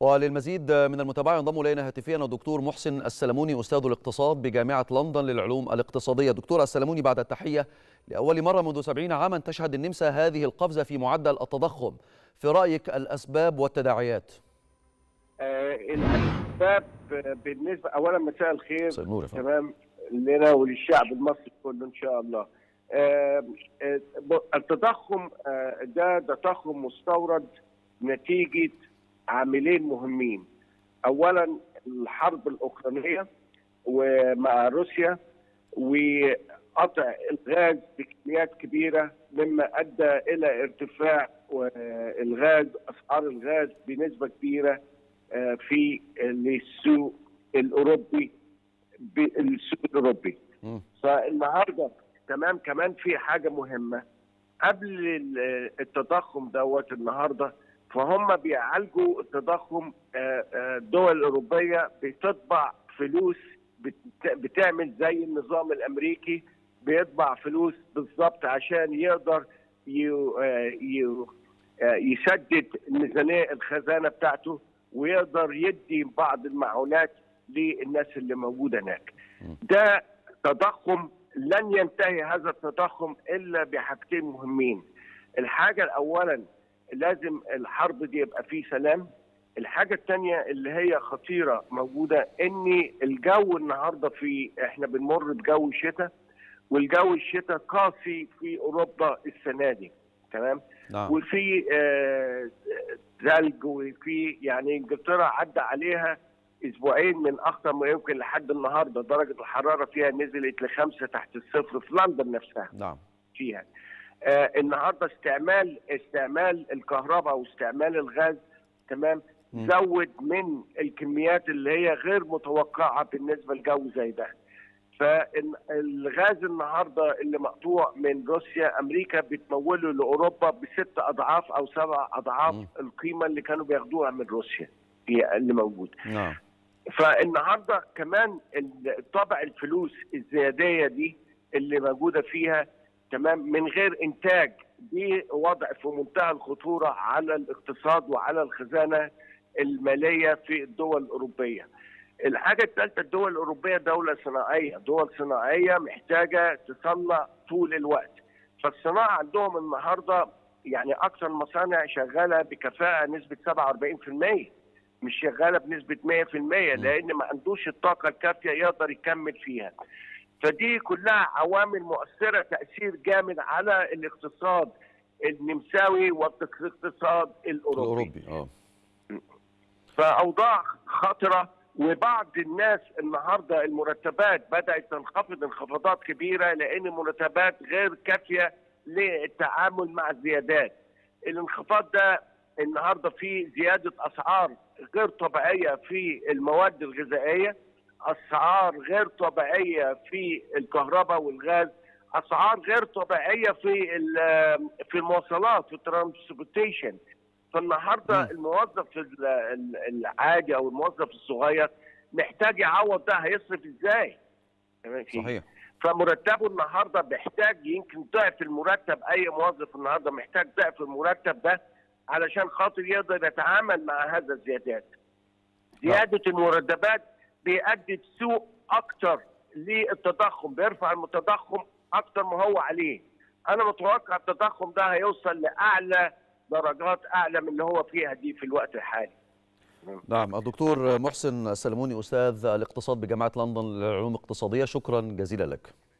وللمزيد من المتابعة ينضم إلينا هاتفيا الدكتور محسن السلموني أستاذ الاقتصاد بجامعة لندن للعلوم الاقتصادية دكتور السلموني بعد التحية لأول مرة منذ سبعين عاما تشهد النمسا هذه القفزة في معدل التضخم في رأيك الأسباب والتداعيات آه الاسباب بالنسبه اولا مساء الخير مساء النور يا فندم. تمام لنا وللشعب المصري كله ان شاء الله آه آه، التضخم آه، ده تضخم مستورد نتيجه عاملين مهمين اولا الحرب الاوكرانيه ومع روسيا وقطع الغاز بكميات كبيره مما ادى الى ارتفاع آه، الغاز اسعار الغاز بنسبه كبيره آه، في السوق الاوروبي بالسوق الاوروبي مم. فالنهارده تمام كمان في حاجه مهمه قبل ال- التضخم دوت النهارده فهم بيعالجوا التضخم آه، آه، الدول الاوروبيه بتطبع فلوس بت- بتعمل زي النظام الامريكي بيطبع فلوس بالظبط عشان يقدر ي- آه، ي- آه، يسدد الميزانيه الخزانه بتاعته ويقدر يدي بعض المعونات للناس اللي موجوده هناك. ده تضخم لن ينتهي هذا التضخم الا بحاجتين مهمين. الحاجه الاولا لازم الحرب دي يبقى فيه سلام. الحاجه الثانيه اللي هي خطيره موجوده ان الجو النهارده في احنا بنمر بجو شتاء والجو الشتاء قاسي في اوروبا السنه دي تمام؟ نعم وفي آه، ثلج وفي يعني انجلترا عدى عليها اسبوعين من اخطر ما يمكن لحد النهارده درجه الحراره فيها نزلت لخمسه تحت الصفر في لندن نفسها نعم فيها آه النهارده استعمال استعمال الكهرباء واستعمال الغاز تمام مم. زود من الكميات اللي هي غير متوقعه بالنسبه لجو زي ده فالغاز النهارده اللي مقطوع من روسيا امريكا بتموله لاوروبا بست اضعاف او سبع اضعاف مم. القيمه اللي كانوا بياخدوها من روسيا هي اللي موجود نعم فالنهارده كمان طبع الفلوس الزياديه دي اللي موجوده فيها تمام من غير انتاج دي وضع في منتهى الخطوره على الاقتصاد وعلى الخزانه الماليه في الدول الاوروبيه. الحاجه الثالثه الدول الاوروبيه دوله صناعيه، دول صناعيه محتاجه تصنع طول الوقت. فالصناعه عندهم النهارده يعني اكثر المصانع شغاله بكفاءه نسبه 47%. مش شغاله بنسبه 100% لان ما عندوش الطاقه الكافيه يقدر يكمل فيها. فدي كلها عوامل مؤثره تاثير جامد على الاقتصاد النمساوي والاقتصاد الاوروبي. الأوروبي اه فاوضاع خطره وبعض الناس النهارده المرتبات بدات تنخفض انخفاضات كبيره لان المرتبات غير كافيه للتعامل مع الزيادات. الانخفاض ده النهارده في زياده اسعار غير طبيعيه في المواد الغذائيه، اسعار غير طبيعيه في الكهرباء والغاز، اسعار غير طبيعيه في ال- في المواصلات في الترانسبورتيشن. فالنهارده مم. الموظف ال- ال- العادي او الموظف الصغير محتاج يعوض ده هيصرف ازاي؟ تمام فيه؟ صحيح فمرتبه النهارده بيحتاج يمكن ضعف المرتب اي موظف النهارده محتاج ضعف المرتب ده علشان خاطر يقدر يتعامل مع هذا الزيادات. زياده المرتبات بيؤدي سوء اكتر للتضخم بيرفع التضخم اكتر ما هو عليه. انا متوقع التضخم ده هيوصل لاعلى درجات اعلى من اللي هو فيها دي في الوقت الحالي. نعم الدكتور محسن السلموني أستاذ الاقتصاد بجامعة لندن للعلوم الاقتصادية شكرا جزيلا لك